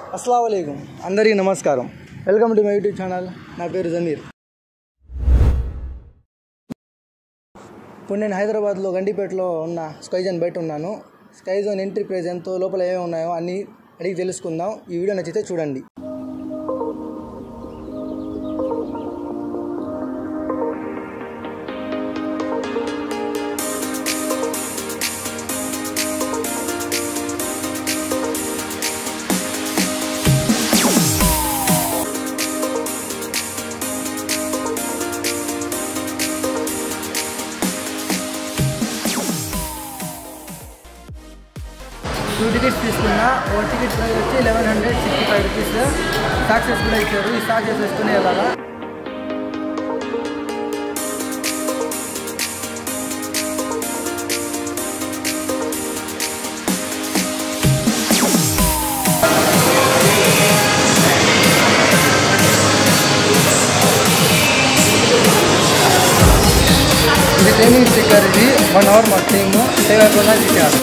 అస్సలం అందరికీ నమస్కారం welcome to my YouTube channel నా పేరు జమీర్ ఇప్పుడు నేను హైదరాబాద్లో గండిపేటలో ఉన్న స్కై జోన్ బయట ఉన్నాను స్కై జోన్ ఎంట్రీ ప్రైస్ ఎంతో లోపల ఏమేమి ఉన్నాయో అన్నీ అడిగి తెలుసుకుందాం ఈ వీడియో నచ్చితే చూడండి టూ టికెట్స్ తీసుకున్నా ఓ టికెట్ ప్రైస్ వచ్చి eleven hundred sixty five rupees socks కూడా ఇచ్చారు ఈ సాక్సెస్ వేసుకునే వెళ్ళాలా ఇది ట్రైనింగ్ స్టిక్కర్ ఇది వన్ అవర్ మా టీమ్ సేవ్ అయిపోయినా ఇచ్చారు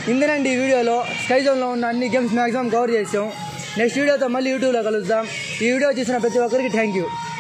ఇందునండి ఈ వీడియోలో స్కై జోన్లో ఉన్న అన్ని గేమ్స్ మ్యాక్సిమం కవర్ చేసాం నెక్స్ట్ వీడియోతో మళ్ళీ యూట్యూబ్లో కలుద్దాం ఈ వీడియో చూసిన ప్రతి ఒక్కరికి థ్యాంక్ యూ